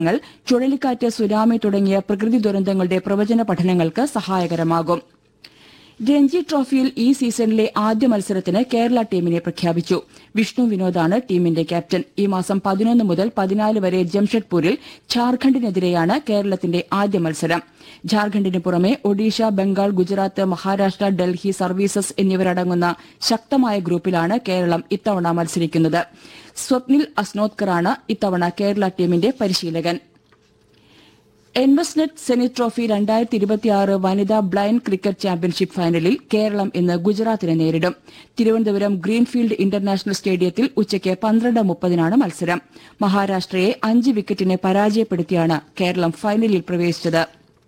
ങ്ങൾ ചുഴലിക്കാറ്റ് സുനാമി തുടങ്ങിയ പ്രകൃതി ദുരന്തങ്ങളുടെ പ്രവചന പഠനങ്ങൾക്ക് സഹായകരമാകും രഞ്ജി ട്രോഫിയിൽ ഈ സീസണിലെ ആദ്യ മത്സരത്തിന് കേരള ടീമിനെ പ്രഖ്യാപിച്ചു വിഷ്ണു വിനോദാണ് ടീമിന്റെ ക്യാപ്റ്റൻ ഈ മാസം പതിനൊന്ന് മുതൽ പതിനാല് വരെ ജംഷഡ്പൂരിൽ ഝാർഖണ്ഡിനെതിരെയാണ് കേരളത്തിന്റെ ആദ്യ മത്സരം ഝാർഖണ്ഡിന് പുറമെ ഒഡീഷ ബംഗാൾ ഗുജറാത്ത് മഹാരാഷ്ട്ര ഡൽഹി സർവീസസ് എന്നിവരടങ്ങുന്ന ശക്തമായ ഗ്രൂപ്പിലാണ് കേരളം ഇത്തവണ മത്സരിക്കുന്നത് സ്വപ്നിൽ അസ്നോത്കറാണ് ഇത്തവണ കേരള ടീമിന്റെ പരിശീലകൻ എൻവസ്നെറ്റ് സെനിറ്റ് ട്രോഫി രണ്ടായിരത്തി ഇരുപത്തിയാറ് വനിതാ ബ്ലൈൻഡ് ക്രിക്കറ്റ് ചാമ്പ്യൻഷിപ്പ് ഫൈനലിൽ കേരളം ഇന്ന് ഗുജറാത്തിനെ നേരിടും തിരുവനന്തപുരം ഗ്രീൻഫീൽഡ് ഇന്റർനാഷണൽ സ്റ്റേഡിയത്തിൽ ഉച്ചയ്ക്ക് പന്ത്രണ്ട് മുപ്പതിനാണ് മത്സരം മഹാരാഷ്ട്രയെ അഞ്ച് വിക്കറ്റിന് പരാജയപ്പെടുത്തിയാണ് കേരളം ഫൈനലിൽ പ്രവേശിച്ചത്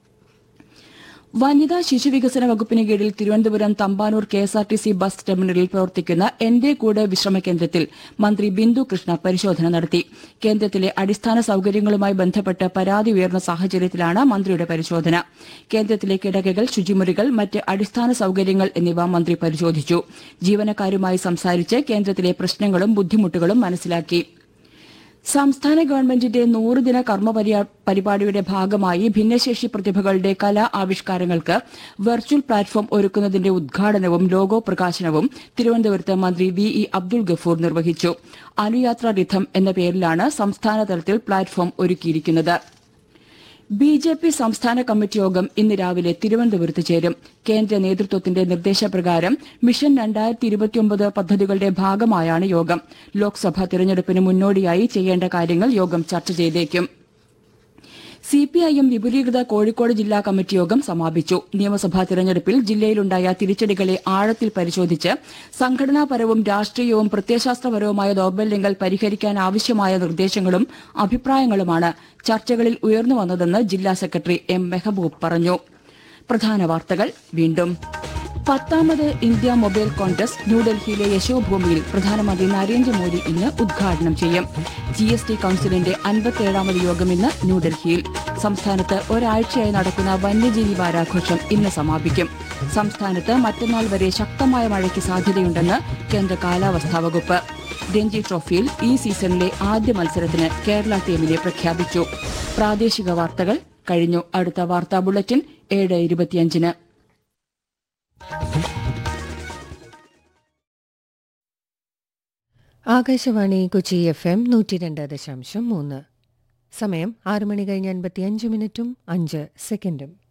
വനിതാ ശിശുവികസന വകുപ്പിന് കീഴിൽ Thiruvananthapuram Thampanoor K S R T C bus ടെർമിനലിൽ പ്രവർത്തിക്കുന്ന എന്റെ കൂട് വിശ്രമ കേന്ദ്രത്തിൽ മന്ത്രി ബിന്ദു കൃഷ്ണ പരിശോധന നടത്തി കേന്ദ്രത്തിലെ അടിസ്ഥാന സൌകര്യങ്ങളുമായി ബന്ധപ്പെട്ട് പരാതി ഉയർന്ന സാഹചര്യത്തിലാണ് മന്ത്രിയുടെ പരിശോധന കേന്ദ്രത്തിലെ കിടകകൾ ശുചിമുറികൾ മറ്റ് അടിസ്ഥാന സൌകര്യങ്ങൾ എന്നിവ മന്ത്രി പരിശോധിച്ചു ജീവനക്കാരുമായി സംസാരിച്ച് കേന്ദ്രത്തിലെ പ്രശ്നങ്ങളും ബുദ്ധിമുട്ടുകളും മനസ്സിലാക്കി സംസ്ഥാന ഗവൺമെന്റിന്റെ നൂറുദിന കർമ്മ പരിയാ- പരിപാടിയുടെ ഭാഗമായി ഭിന്നശേഷി പ്രതിഭകളുടെ കലാ ആവിഷ്കാരങ്ങൾക്ക് വെർച്വൽ പ്ലാറ്റ്ഫോം ഒരുക്കുന്നതിന്റെ ഉദ്ഘാടനവും ലോഗോ പ്രകാശനവും തിരുവനന്തപുരത്ത് മന്ത്രി വി ഇ അബ്ദുൾ ഗഫൂർ നിർവഹിച്ചു അനുയാത്ര റിഥം എന്ന പേരിലാണ് സംസ്ഥാന തലത്തിൽ പ്ലാറ്റ്ഫോം ഒരുക്കിയിരിക്കുന്നത് ബി ജെ പി സംസ്ഥാന കമ്മിറ്റി യോഗം ഇന്ന് രാവിലെ തിരുവനന്തപുരത്ത് ചേരും കേന്ദ്ര നേതൃത്വത്തിന്റെ നിർദ്ദേശപ്രകാരം മിഷൻ രണ്ടായിരത്തി ഇരുപത്തിയൊമ്പത് പദ്ധതികളുടെ ഭാഗമായാണ് യോഗം ലോക്സഭാ തിരഞ്ഞെടുപ്പിന് മുന്നോടിയായി ചെയ്യേണ്ട കാര്യങ്ങൾ യോഗം ചർച്ച ചെയ്തേക്കും സിപിഐഎം വിപുലീകൃത കോഴിക്കോട് ജില്ലാ കമ്മിറ്റി യോഗം സമാപിച്ചു നിയമസഭാ തിരഞ്ഞെടുപ്പിൽ ജില്ലയിലുണ്ടായ തിരിച്ചടികളെ ആഴത്തിൽ പരിശോധിച്ച് സംഘടനാപരവും രാഷ്ട്രീയവും പ്രത്യയശാസ്ത്രപരവുമായ ദൌർബല്യങ്ങൾ പരിഹരിക്കാനാവശ്യമായ നിർദ്ദേശങ്ങളും അഭിപ്രായങ്ങളുമാണ് ചർച്ചകളിൽ ഉയർന്നുവന്നതെന്ന് ജില്ലാ സെക്രട്ടറി എം മെഹബൂബ് പറഞ്ഞു പ്രധാന വാർത്തകൾ വീണ്ടും പത്താമത് ഇന്ത്യ മൊബൈൽ കോൺഗ്രസ് ന്യൂഡൽഹിയിലെ യശോഭൂമിയിൽ പ്രധാനമന്ത്രി നരേന്ദ്രമോദി ഇന്ന് ഉദ്ഘാടനം ചെയ്യും ജി എസ് ടി കൌൺസിലിന്റെ അൻപത്തിയേഴാമത് യോഗം ഇന്ന് ന്യൂഡൽഹിയിൽ സംസ്ഥാനത്ത് ഒരാഴ്ചയായി നടക്കുന്ന വന്യജീവി വാരാഘോഷം ഇന്ന് സമാപിക്കും സംസ്ഥാനത്ത് മറ്റന്നാൾ വരെ ശക്തമായ മഴയ്ക്ക് സാധ്യതയുണ്ടെന്ന് കേന്ദ്ര കാലാവസ്ഥാ വകുപ്പ് രഞ്ജി ട്രോഫിയിൽ ഈ സീസണിലെ ആദ്യ മത്സരത്തിന് കേരള ടീമിനെ പ്രഖ്യാപിച്ചു പ്രാദേശിക വാർത്തകൾ കഴിഞ്ഞു അടുത്ത വാർത്താ ബുള്ളറ്റിൻ ഏഴ് ഇരുപത്തിയഞ്ചിന് ആകാശവാണി കൊച്ചി എഫ് എം നൂറ്റി രണ്ട് ദശാംശം മൂന്ന് സമയം ആറ് മണി കഴിഞ്ഞ് അൻപത്തിയഞ്ച് മിനിറ്റും അഞ്ച് സെക്കൻഡും